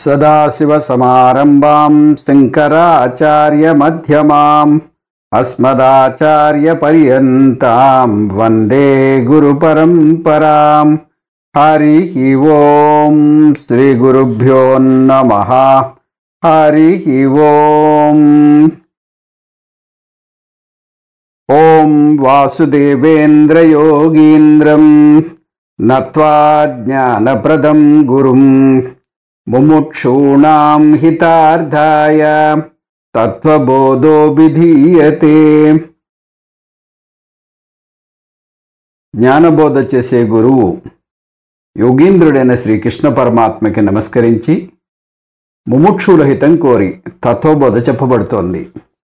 సదాశివసమారంభాం శంకరాచార్యమధ్యమాం అస్మదాచార్యపర్యంతాం వందే గురుపరంపరాం హరి ఓం శ్రీ గురుభ్యో నమ హరి ఓం ఓం వాసుదేవేంద్రయోగీంద్రం నత్వా జ్ఞానప్రదం గురుం ముముక్షూణాం హితార్థాయ తత్వబోధో విధీయతే జ్ఞానబోధ చేసే గురువు యోగీంద్రుడైన శ్రీకృష్ణ పరమాత్మకి నమస్కరించి ముముక్షుల హితం కోరి తత్వబోధ చెప్పబడుతోంది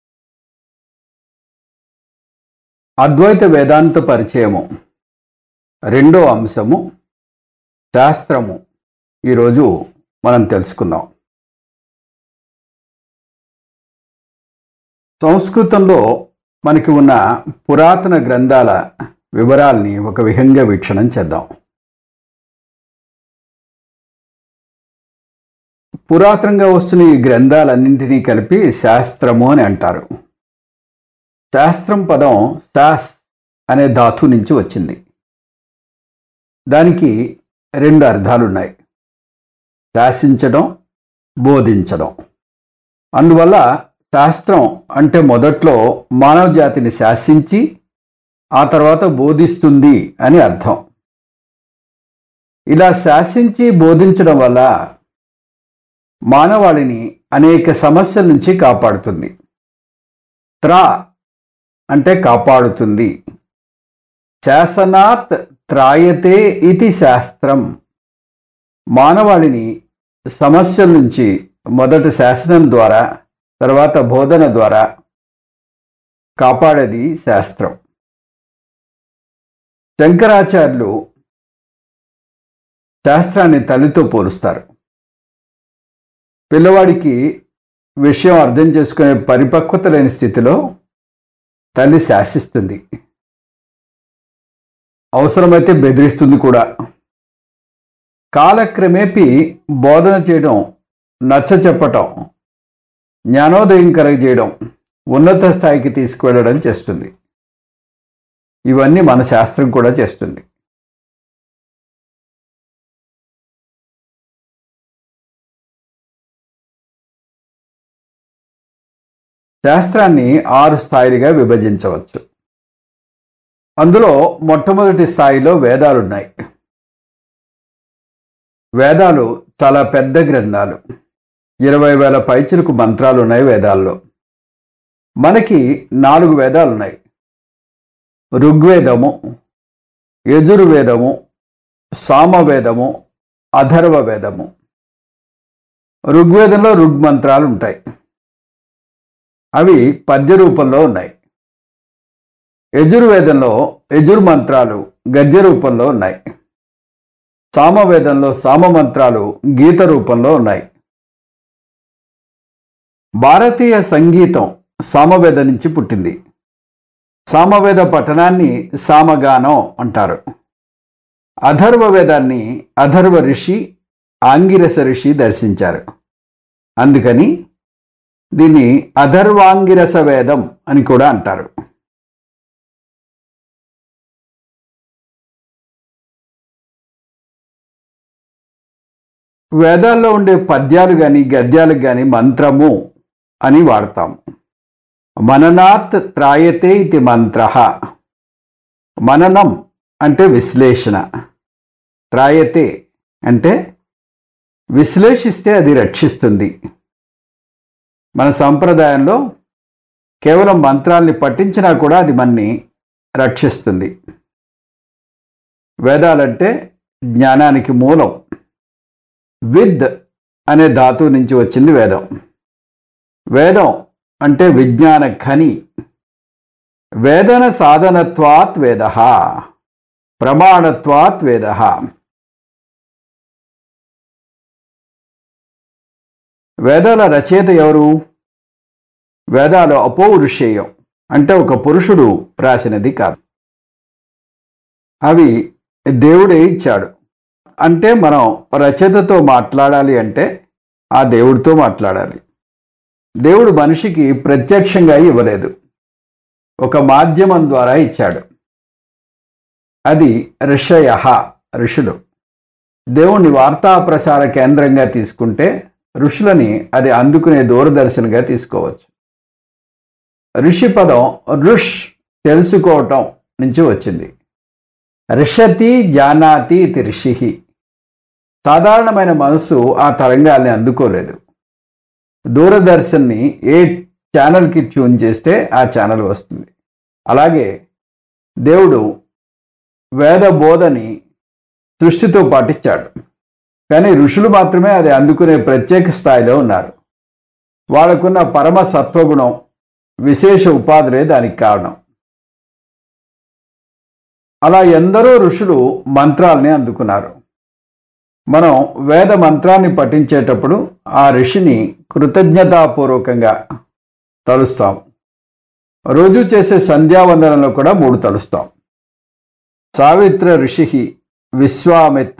అద్వైత వేదాంత పరిచయము రెండో అంశము శాస్త్రము ఈరోజు మనం తెలుసుకుందాం సంస్కృతంలో మనకి ఉన్న పురాతన గ్రంథాల వివరాల్ని ఒక విహంగ వీక్షణం చేద్దాం పురాతనంగా వస్తున్న ఈ గ్రంథాలన్నింటినీ కలిపి శాస్త్రము అని అంటారు శాస్త్రం పదం శాస్ అనే ధాతు నుంచి వచ్చింది దానికి రెండు అర్థాలున్నాయి శాసించడం బోధించడం అందువల్ల శాస్త్రం అంటే మొదట్లో మానవ జాతిని శాసించి ఆ తర్వాత బోధిస్తుంది అని అర్థం ఇలా శాసించి బోధించడం వల్ల మానవాళిని అనేక సమస్యల నుంచి కాపాడుతుంది త్రా అంటే కాపాడుతుంది శాసనాత్ త్రాయతే ఇది శాస్త్రం మానవాళిని సమస్యల నుంచి మొదట శాసనం ద్వారా తర్వాత బోధన ద్వారా కాపాడేది శాస్త్రం శంకరాచార్యులు శాస్త్రాన్ని తల్లితో పోలుస్తారు పిల్లవాడికి విషయం అర్థం చేసుకునే పరిపక్వత లేని స్థితిలో తల్లి శాసిస్తుంది అవసరమైతే బెదిరిస్తుంది కూడా కాలక్రమేపీ బోధన చేయడం నచ్చ చెప్పటం జ్ఞానోదయం కలగజేయడం ఉన్నత స్థాయికి తీసుకువెళ్ళడం చేస్తుంది ఇవన్నీ మన శాస్త్రం కూడా చేస్తుంది శాస్త్రాన్ని ఆరు స్థాయిలుగా విభజించవచ్చు అందులో మొట్టమొదటి స్థాయిలో వేదాలున్నాయి వేదాలు చాలా పెద్ద గ్రంథాలు ఇరవై వేల పైచులకు మంత్రాలు ఉన్నాయి వేదాల్లో మనకి నాలుగు వేదాలు ఉన్నాయి ఋగ్వేదము యజుర్వేదము సామవేదము అథర్వ వేదము ఋగ్వేదంలో ఋగ్మంత్రాలు ఉంటాయి అవి పద్య రూపంలో ఉన్నాయి యజుర్వేదంలో యజుర్మంత్రాలు గద్య రూపంలో ఉన్నాయి సామవేదంలో సామమంత్రాలు గీత రూపంలో ఉన్నాయి భారతీయ సంగీతం సామవేద నుంచి పుట్టింది సామవేద పఠనాన్ని సామగానం అంటారు అథర్వ వేదాన్ని అథర్వ ఋషి ఆంగిరస ఋషి దర్శించారు అందుకని దీన్ని అథర్వాంగిరస వేదం అని కూడా అంటారు వేదాల్లో ఉండే పద్యాలు కానీ గద్యాలకు కానీ మంత్రము అని వాడతాం మననాత్ త్రాయతే ఇది మంత్ర మననం అంటే విశ్లేషణ త్రాయతే అంటే విశ్లేషిస్తే అది రక్షిస్తుంది మన సంప్రదాయంలో కేవలం మంత్రాల్ని పఠించినా కూడా అది మన్ని రక్షిస్తుంది వేదాలంటే జ్ఞానానికి మూలం విద్ అనే ధాతువు నుంచి వచ్చింది వేదం వేదం అంటే విజ్ఞాన ఖని వేదన సాధనత్వాత్ వేద ప్రమాణత్వాత్ వేద వేదాల రచయిత ఎవరు వేదాలు అపౌరుషేయం అంటే ఒక పురుషుడు రాసినది కాదు అవి దేవుడే ఇచ్చాడు అంటే మనం రచయితతో మాట్లాడాలి అంటే ఆ దేవుడితో మాట్లాడాలి దేవుడు మనిషికి ప్రత్యక్షంగా ఇవ్వలేదు ఒక మాధ్యమం ద్వారా ఇచ్చాడు అది ఋషయ ఋషులు దేవుణ్ణి వార్తా ప్రసార కేంద్రంగా తీసుకుంటే ఋషులని అది అందుకునే దూరదర్శనగా తీసుకోవచ్చు ఋషి పదం ఋష్ తెలుసుకోవటం నుంచి వచ్చింది ఋషతి జానాతి ఇది ఋషి సాధారణమైన మనసు ఆ తరంగాల్ని అందుకోలేదు దూరదర్శన్ని ఏ ఛానల్కి ట్యూన్ చేస్తే ఆ ఛానల్ వస్తుంది అలాగే దేవుడు వేద బోధని సృష్టితో పాటిచ్చాడు కానీ ఋషులు మాత్రమే అది అందుకునే ప్రత్యేక స్థాయిలో ఉన్నారు వాళ్ళకున్న పరమ సత్వగుణం విశేష ఉపాధులే దానికి కారణం అలా ఎందరో ఋషులు మంత్రాల్ని అందుకున్నారు మనం వేద మంత్రాన్ని పఠించేటప్పుడు ఆ ఋషిని కృతజ్ఞతాపూర్వకంగా తలుస్తాం రోజు చేసే సంధ్యావందనంలో కూడా మూడు తలుస్తాం సావిత్ర ఋషి విశ్వామిత్ర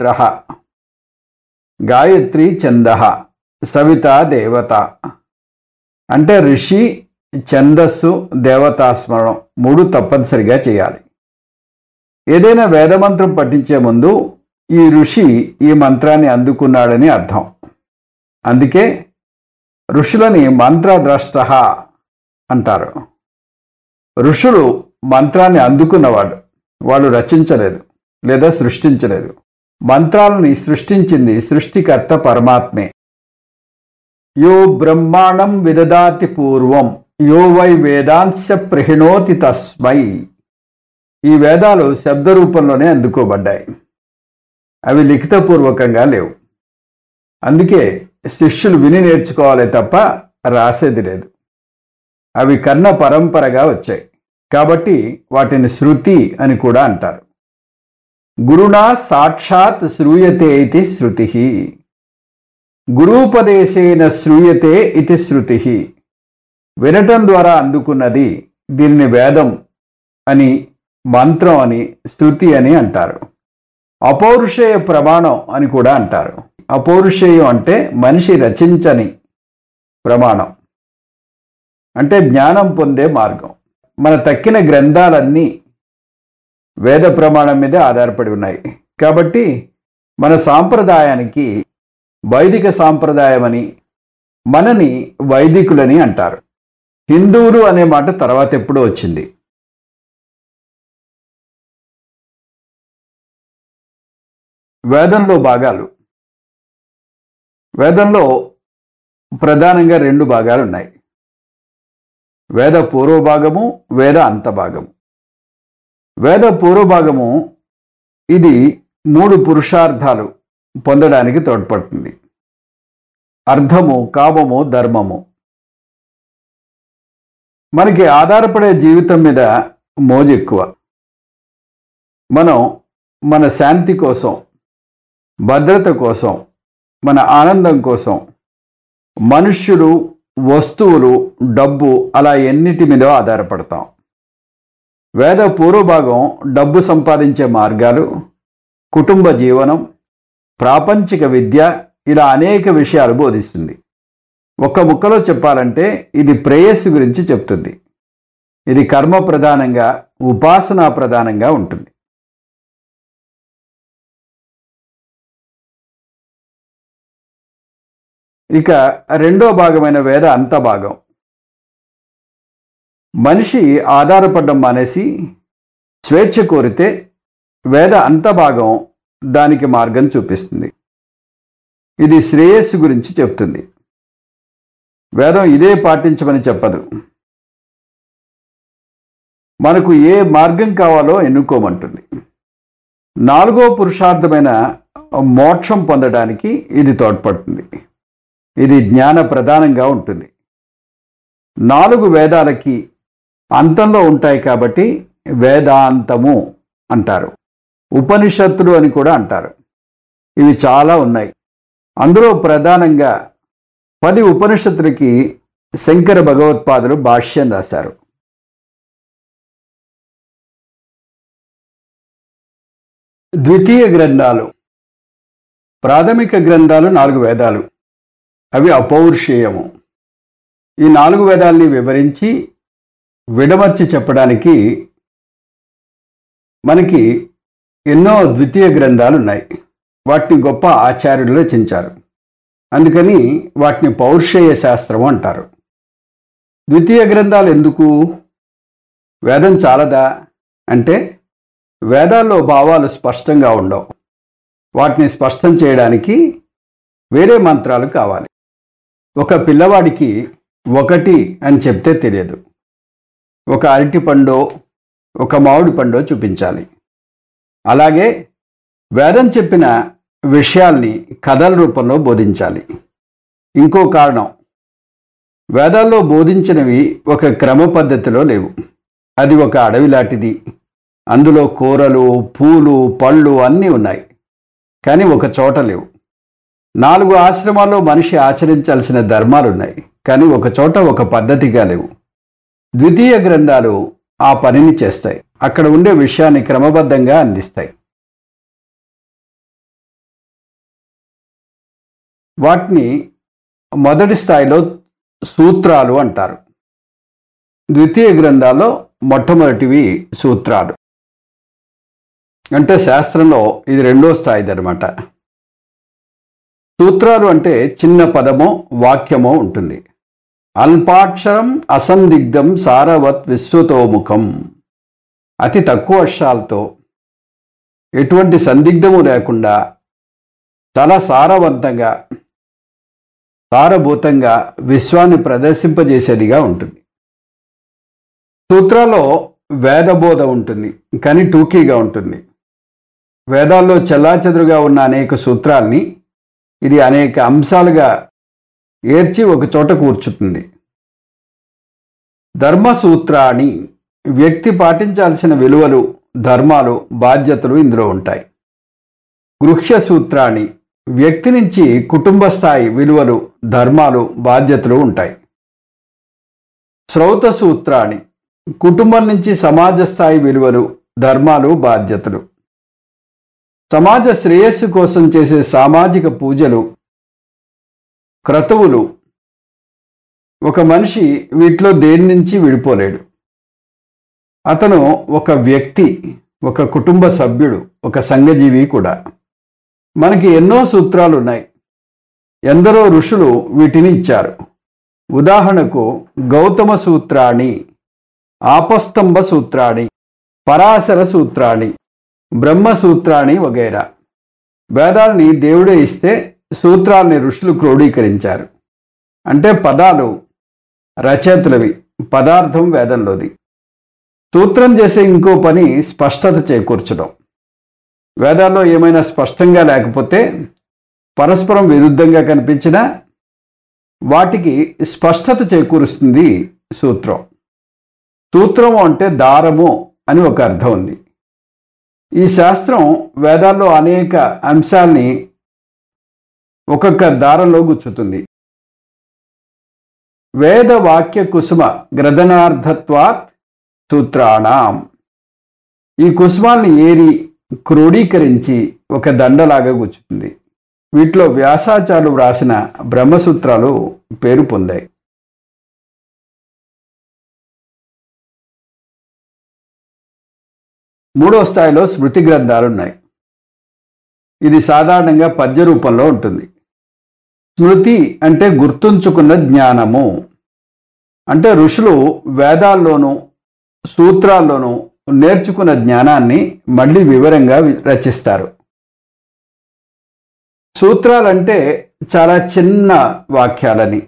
గాయత్రి చంద సవిత దేవత అంటే ఋషి ఛందస్సు దేవతాస్మరణం మూడు తప్పనిసరిగా చేయాలి ఏదైనా వేదమంత్రం పఠించే ముందు ఈ ఋషి ఈ మంత్రాన్ని అందుకున్నాడని అర్థం అందుకే ఋషులని మంత్రద్రష్ట అంటారు ఋషులు మంత్రాన్ని అందుకున్నవాడు వాళ్ళు రచించలేదు లేదా సృష్టించలేదు మంత్రాలని సృష్టించింది సృష్టికర్త పరమాత్మే యో బ్రహ్మాండం విదదాతి పూర్వం యో వై వేదాంశ ప్రహిణోతి తస్మై ఈ వేదాలు శబ్ద రూపంలోనే అందుకోబడ్డాయి అవి లిఖితపూర్వకంగా లేవు అందుకే శిష్యులు విని నేర్చుకోవాలి తప్ప రాసేది లేదు అవి కర్ణ పరంపరగా వచ్చాయి కాబట్టి వాటిని శృతి అని కూడా అంటారు గురునా సాక్షాత్ శ్రూయతే ఇది శృతి గురూపదేశేన శ్రూయతే ఇది శృతి వినటం ద్వారా అందుకున్నది దీన్ని వేదం అని మంత్రం అని శృతి అని అంటారు అపౌరుషేయ ప్రమాణం అని కూడా అంటారు అపౌరుషేయం అంటే మనిషి రచించని ప్రమాణం అంటే జ్ఞానం పొందే మార్గం మన తక్కిన గ్రంథాలన్నీ వేద ప్రమాణం మీదే ఆధారపడి ఉన్నాయి కాబట్టి మన సాంప్రదాయానికి వైదిక సాంప్రదాయం అని మనని వైదికులని అంటారు హిందువులు అనే మాట తర్వాత ఎప్పుడో వచ్చింది వేదంలో భాగాలు వేదంలో ప్రధానంగా రెండు భాగాలు ఉన్నాయి వేద పూర్వ భాగము వేద అంత భాగము వేద పూర్వ భాగము ఇది మూడు పురుషార్థాలు పొందడానికి తోడ్పడుతుంది అర్థము కామము ధర్మము మనకి ఆధారపడే జీవితం మీద మోజు ఎక్కువ మనం మన శాంతి కోసం భద్రత కోసం మన ఆనందం కోసం మనుష్యులు వస్తువులు డబ్బు అలా ఎన్నిటి మీద ఆధారపడతాం వేద పూర్వభాగం డబ్బు సంపాదించే మార్గాలు కుటుంబ జీవనం ప్రాపంచిక విద్య ఇలా అనేక విషయాలు బోధిస్తుంది ఒక్క ముక్కలో చెప్పాలంటే ఇది ప్రేయస్సు గురించి చెప్తుంది ఇది కర్మ ప్రధానంగా ఉపాసనా ప్రధానంగా ఉంటుంది ఇక రెండో భాగమైన వేద అంత భాగం మనిషి ఆధారపడడం మానేసి స్వేచ్ఛ కోరితే వేద అంత భాగం దానికి మార్గం చూపిస్తుంది ఇది శ్రేయస్సు గురించి చెప్తుంది వేదం ఇదే పాటించమని చెప్పదు మనకు ఏ మార్గం కావాలో ఎన్నుకోమంటుంది నాలుగో పురుషార్థమైన మోక్షం పొందడానికి ఇది తోడ్పడుతుంది ఇది జ్ఞాన ప్రధానంగా ఉంటుంది నాలుగు వేదాలకి అంతంలో ఉంటాయి కాబట్టి వేదాంతము అంటారు ఉపనిషత్తులు అని కూడా అంటారు ఇవి చాలా ఉన్నాయి అందులో ప్రధానంగా పది ఉపనిషత్తులకి శంకర భగవత్పాదులు భాష్యం రాశారు ద్వితీయ గ్రంథాలు ప్రాథమిక గ్రంథాలు నాలుగు వేదాలు అవి అపౌరుషేయము ఈ నాలుగు వేదాల్ని వివరించి విడమర్చి చెప్పడానికి మనకి ఎన్నో ద్వితీయ గ్రంథాలు ఉన్నాయి వాటిని గొప్ప ఆచార్యులు రచించారు అందుకని వాటిని పౌరుషేయ శాస్త్రం అంటారు ద్వితీయ గ్రంథాలు ఎందుకు వేదం చాలదా అంటే వేదాల్లో భావాలు స్పష్టంగా ఉండవు వాటిని స్పష్టం చేయడానికి వేరే మంత్రాలు కావాలి ఒక పిల్లవాడికి ఒకటి అని చెప్తే తెలియదు ఒక అరటి పండో ఒక మామిడి పండో చూపించాలి అలాగే వేదం చెప్పిన విషయాల్ని కథల రూపంలో బోధించాలి ఇంకో కారణం వేదాల్లో బోధించినవి ఒక క్రమ పద్ధతిలో లేవు అది ఒక అడవి లాంటిది అందులో కూరలు పూలు పళ్ళు అన్నీ ఉన్నాయి కానీ ఒక చోట లేవు నాలుగు ఆశ్రమాల్లో మనిషి ఆచరించాల్సిన ధర్మాలు ఉన్నాయి కానీ ఒక చోట ఒక పద్ధతిగా లేవు ద్వితీయ గ్రంథాలు ఆ పనిని చేస్తాయి అక్కడ ఉండే విషయాన్ని క్రమబద్ధంగా అందిస్తాయి వాటిని మొదటి స్థాయిలో సూత్రాలు అంటారు ద్వితీయ గ్రంథాల్లో మొట్టమొదటివి సూత్రాలు అంటే శాస్త్రంలో ఇది రెండో స్థాయిది అనమాట సూత్రాలు అంటే చిన్న పదమో వాక్యమో ఉంటుంది అల్పాక్షరం అసందిగ్ధం సారవత్ విశ్వతోముఖం అతి తక్కువ అక్షరాలతో ఎటువంటి సందిగ్ధము లేకుండా చాలా సారవంతంగా సారభూతంగా విశ్వాన్ని ప్రదర్శింపజేసేదిగా ఉంటుంది సూత్రాల్లో వేదబోధ ఉంటుంది కానీ టూకీగా ఉంటుంది వేదాల్లో చెల్లాచెదురుగా ఉన్న అనేక సూత్రాల్ని ఇది అనేక అంశాలుగా ఏర్చి ఒక చోట కూర్చుతుంది ధర్మసూత్రాన్ని వ్యక్తి పాటించాల్సిన విలువలు ధర్మాలు బాధ్యతలు ఇందులో ఉంటాయి గృహ్య సూత్రాన్ని వ్యక్తి నుంచి కుటుంబ స్థాయి విలువలు ధర్మాలు బాధ్యతలు ఉంటాయి శ్రౌత సూత్రాన్ని కుటుంబం నుంచి సమాజ స్థాయి విలువలు ధర్మాలు బాధ్యతలు సమాజ శ్రేయస్సు కోసం చేసే సామాజిక పూజలు క్రతువులు ఒక మనిషి వీటిలో దేని నుంచి విడిపోలేడు అతను ఒక వ్యక్తి ఒక కుటుంబ సభ్యుడు ఒక సంఘజీవి కూడా మనకి ఎన్నో సూత్రాలు ఉన్నాయి ఎందరో ఋషులు వీటిని ఇచ్చారు ఉదాహరణకు గౌతమ సూత్రాన్ని ఆపస్తంభ సూత్రాన్ని పరాశర సూత్రాన్ని బ్రహ్మసూత్రాన్ని వగైరా వేదాల్ని దేవుడే ఇస్తే సూత్రాల్ని ఋషులు క్రోడీకరించారు అంటే పదాలు రచయితలవి పదార్థం వేదంలోది సూత్రం చేసే ఇంకో పని స్పష్టత చేకూర్చడం వేదాల్లో ఏమైనా స్పష్టంగా లేకపోతే పరస్పరం విరుద్ధంగా కనిపించినా వాటికి స్పష్టత చేకూరుస్తుంది సూత్రం సూత్రము అంటే దారము అని ఒక అర్థం ఉంది ఈ శాస్త్రం వేదాల్లో అనేక అంశాల్ని ఒక్కొక్క దారంలో గుచ్చుతుంది వేద వాక్య కుసుమ గ్రదనార్థత్వాత్ సూత్రాణం ఈ కుసుమాల్ని ఏరి క్రోడీకరించి ఒక దండలాగా గుచ్చుతుంది వీటిలో వ్యాసాచార్యులు వ్రాసిన బ్రహ్మసూత్రాలు పేరు పొందాయి మూడో స్థాయిలో స్మృతి గ్రంథాలు ఉన్నాయి ఇది సాధారణంగా పద్య రూపంలో ఉంటుంది స్మృతి అంటే గుర్తుంచుకున్న జ్ఞానము అంటే ఋషులు వేదాల్లోనూ సూత్రాల్లోనూ నేర్చుకున్న జ్ఞానాన్ని మళ్ళీ వివరంగా వి- రచిస్తారు సూత్రాలంటే చాలా చిన్న వాక్యాలని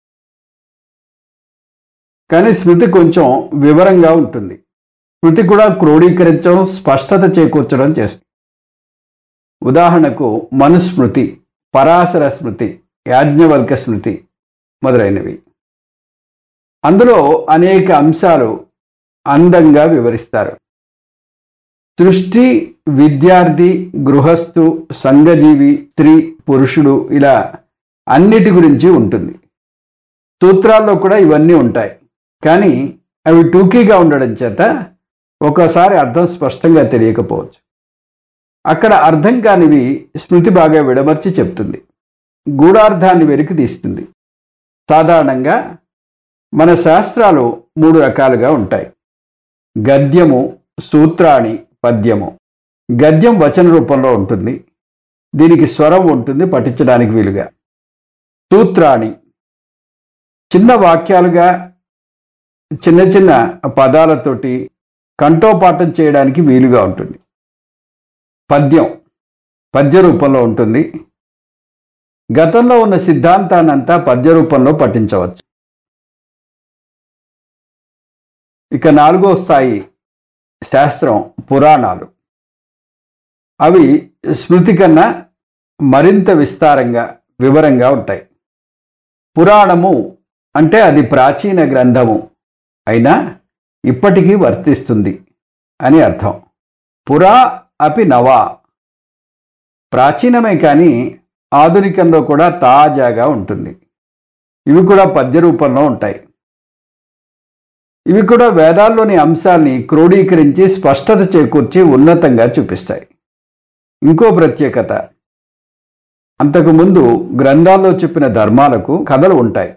కానీ స్మృతి కొంచెం వివరంగా ఉంటుంది స్మృతి కూడా క్రోడీకరించడం స్పష్టత చేకూర్చడం చేస్తుంది ఉదాహరణకు మనుస్మృతి పరాశర స్మృతి యాజ్ఞవల్క స్మృతి మొదలైనవి అందులో అనేక అంశాలు అందంగా వివరిస్తారు సృష్టి విద్యార్థి గృహస్థు సంఘజీవి స్త్రీ పురుషుడు ఇలా అన్నిటి గురించి ఉంటుంది సూత్రాల్లో కూడా ఇవన్నీ ఉంటాయి కానీ అవి టూకీగా ఉండడం చేత ఒక్కోసారి అర్థం స్పష్టంగా తెలియకపోవచ్చు అక్కడ అర్థం కానివి స్మృతి బాగా విడమర్చి చెప్తుంది గూఢార్థాన్ని వెలికి తీస్తుంది సాధారణంగా మన శాస్త్రాలు మూడు రకాలుగా ఉంటాయి గద్యము సూత్రాణి పద్యము గద్యం వచన రూపంలో ఉంటుంది దీనికి స్వరం ఉంటుంది పఠించడానికి వీలుగా సూత్రాణి చిన్న వాక్యాలుగా చిన్న చిన్న పదాలతోటి కంఠోపాఠం చేయడానికి వీలుగా ఉంటుంది పద్యం పద్య రూపంలో ఉంటుంది గతంలో ఉన్న సిద్ధాంతాన్నంతా పద్య రూపంలో పఠించవచ్చు ఇక నాలుగో స్థాయి శాస్త్రం పురాణాలు అవి స్మృతి కన్నా మరింత విస్తారంగా వివరంగా ఉంటాయి పురాణము అంటే అది ప్రాచీన గ్రంథము అయినా ఇప్పటికీ వర్తిస్తుంది అని అర్థం పురా అపి నవా ప్రాచీనమే కానీ ఆధునికంలో కూడా తాజాగా ఉంటుంది ఇవి కూడా పద్య రూపంలో ఉంటాయి ఇవి కూడా వేదాల్లోని అంశాల్ని క్రోడీకరించి స్పష్టత చేకూర్చి ఉన్నతంగా చూపిస్తాయి ఇంకో ప్రత్యేకత అంతకుముందు గ్రంథాల్లో చెప్పిన ధర్మాలకు కథలు ఉంటాయి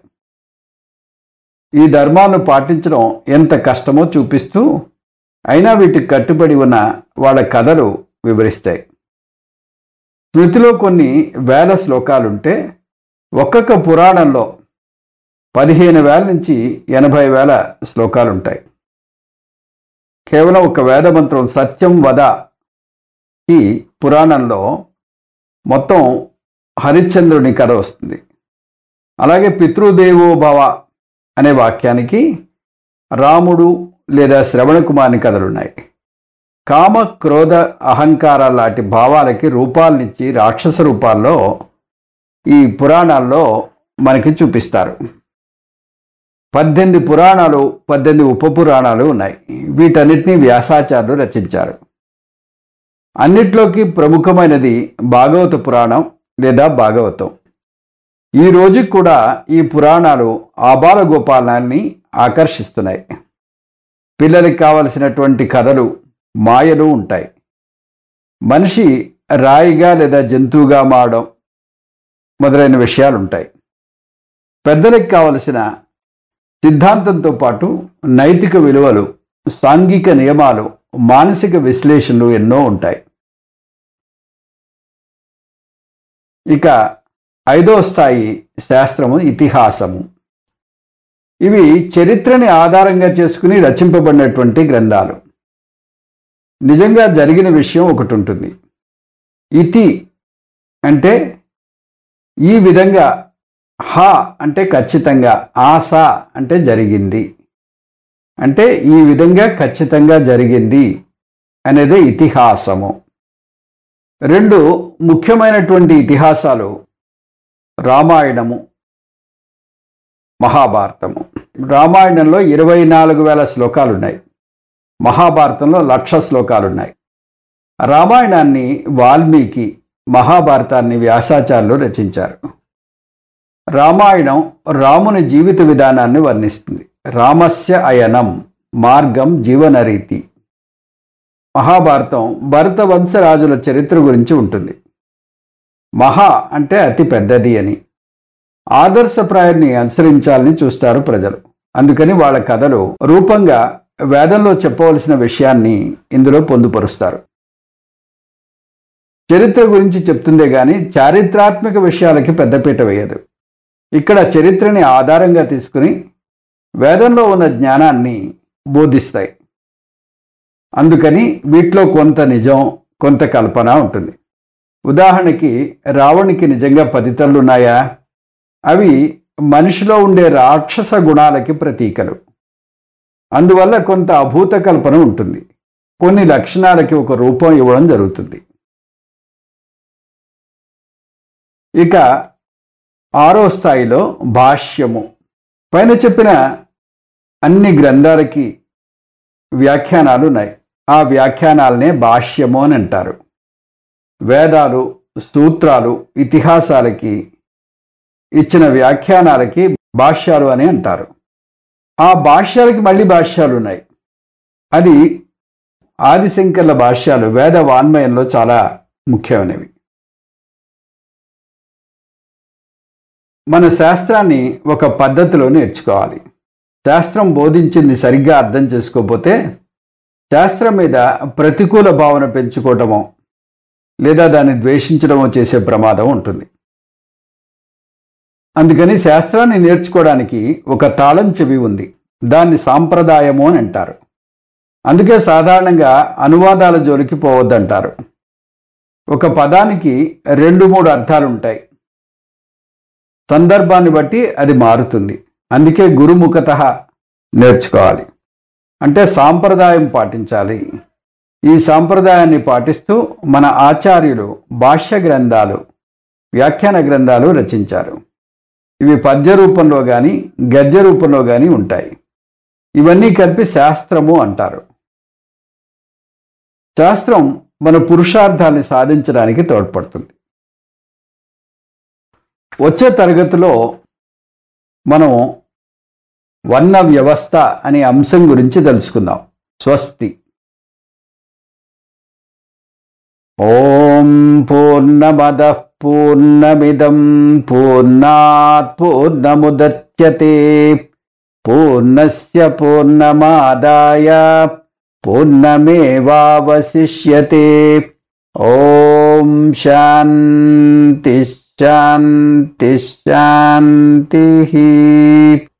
ఈ ధర్మాలను పాటించడం ఎంత కష్టమో చూపిస్తూ అయినా వీటికి కట్టుబడి ఉన్న వాళ్ళ కథలు వివరిస్తాయి స్మృతిలో కొన్ని వేల శ్లోకాలుంటే ఒక్కొక్క పురాణంలో పదిహేను వేల నుంచి ఎనభై వేల శ్లోకాలు ఉంటాయి కేవలం ఒక వేదమంత్రం సత్యం వద ఈ పురాణంలో మొత్తం హరిశ్చంద్రుని కథ వస్తుంది అలాగే పితృదేవో భవ అనే వాక్యానికి రాముడు లేదా శ్రవణకుమారుని కథలున్నాయి కామ క్రోధ అహంకారాల లాంటి భావాలకి రూపాలనిచ్చి రాక్షస రూపాల్లో ఈ పురాణాల్లో మనకి చూపిస్తారు పద్దెనిమిది పురాణాలు పద్దెనిమిది ఉప పురాణాలు ఉన్నాయి వీటన్నిటినీ వ్యాసాచార్యులు రచించారు అన్నిట్లోకి ప్రముఖమైనది భాగవత పురాణం లేదా భాగవతం ఈ రోజుకి కూడా ఈ పురాణాలు ఆబాల గోపాలాన్ని ఆకర్షిస్తున్నాయి పిల్లలకి కావలసినటువంటి కథలు మాయలు ఉంటాయి మనిషి రాయిగా లేదా జంతువుగా మారడం మొదలైన విషయాలు ఉంటాయి పెద్దలకు కావలసిన సిద్ధాంతంతో పాటు నైతిక విలువలు సాంఘిక నియమాలు మానసిక విశ్లేషణలు ఎన్నో ఉంటాయి ఇక ఐదో స్థాయి శాస్త్రము ఇతిహాసము ఇవి చరిత్రని ఆధారంగా చేసుకుని రచింపబడినటువంటి గ్రంథాలు నిజంగా జరిగిన విషయం ఒకటి ఉంటుంది ఇతి అంటే ఈ విధంగా హ అంటే ఖచ్చితంగా ఆశ అంటే జరిగింది అంటే ఈ విధంగా ఖచ్చితంగా జరిగింది అనేదే ఇతిహాసము రెండు ముఖ్యమైనటువంటి ఇతిహాసాలు రామాయణము మహాభారతము రామాయణంలో ఇరవై నాలుగు వేల శ్లోకాలు ఉన్నాయి మహాభారతంలో లక్ష శ్లోకాలు ఉన్నాయి రామాయణాన్ని వాల్మీకి మహాభారతాన్ని వ్యాసాచార్యులు రచించారు రామాయణం రాముని జీవిత విధానాన్ని వర్ణిస్తుంది రామస్య అయనం మార్గం జీవనరీతి మహాభారతం భరత వంశరాజుల చరిత్ర గురించి ఉంటుంది మహా అంటే అతి పెద్దది అని ఆదర్శప్రాయాన్ని అనుసరించాలని చూస్తారు ప్రజలు అందుకని వాళ్ళ కథలు రూపంగా వేదంలో చెప్పవలసిన విషయాన్ని ఇందులో పొందుపరుస్తారు చరిత్ర గురించి చెప్తుందే గాని చారిత్రాత్మక విషయాలకి పెద్దపీట వేయదు ఇక్కడ చరిత్రని ఆధారంగా తీసుకుని వేదంలో ఉన్న జ్ఞానాన్ని బోధిస్తాయి అందుకని వీటిలో కొంత నిజం కొంత కల్పన ఉంటుంది ఉదాహరణకి రావణునికి నిజంగా పది తల్లున్నాయా అవి మనిషిలో ఉండే రాక్షస గుణాలకి ప్రతీకలు అందువల్ల కొంత అభూత కల్పన ఉంటుంది కొన్ని లక్షణాలకి ఒక రూపం ఇవ్వడం జరుగుతుంది ఇక ఆరో స్థాయిలో భాష్యము పైన చెప్పిన అన్ని గ్రంథాలకి వ్యాఖ్యానాలు ఉన్నాయి ఆ వ్యాఖ్యానాలనే భాష్యము అని అంటారు వేదాలు సూత్రాలు ఇతిహాసాలకి ఇచ్చిన వ్యాఖ్యానాలకి భాష్యాలు అని అంటారు ఆ భాష్యాలకి మళ్ళీ భాష్యాలు ఉన్నాయి అది ఆదిశంకర్ల భాష్యాలు వేద వాన్మయంలో చాలా ముఖ్యమైనవి మన శాస్త్రాన్ని ఒక పద్ధతిలో నేర్చుకోవాలి శాస్త్రం బోధించింది సరిగ్గా అర్థం చేసుకోకపోతే శాస్త్రం మీద ప్రతికూల భావన పెంచుకోవటమో లేదా దాన్ని ద్వేషించడమో చేసే ప్రమాదం ఉంటుంది అందుకని శాస్త్రాన్ని నేర్చుకోవడానికి ఒక తాళం చెవి ఉంది దాన్ని సాంప్రదాయము అని అంటారు అందుకే సాధారణంగా అనువాదాల జోలికి పోవద్దంటారు ఒక పదానికి రెండు మూడు అర్థాలు ఉంటాయి సందర్భాన్ని బట్టి అది మారుతుంది అందుకే గురుముఖత నేర్చుకోవాలి అంటే సాంప్రదాయం పాటించాలి ఈ సాంప్రదాయాన్ని పాటిస్తూ మన ఆచార్యులు భాష్య గ్రంథాలు వ్యాఖ్యాన గ్రంథాలు రచించారు ఇవి పద్య రూపంలో కానీ గద్య రూపంలో కానీ ఉంటాయి ఇవన్నీ కలిపి శాస్త్రము అంటారు శాస్త్రం మన పురుషార్థాన్ని సాధించడానికి తోడ్పడుతుంది వచ్చే తరగతిలో మనం వర్ణ వ్యవస్థ అనే అంశం గురించి తెలుసుకుందాం స్వస్తి ఓం పూర్ణమద పూర్ణమిదం పూర్ణాత్ పూర్ణముదచ్యతే పూర్ణస్య పూర్ణమాదాయ పూర్ణమేవావశిష్యతే ఓం శాంతి శాంతి శాంతి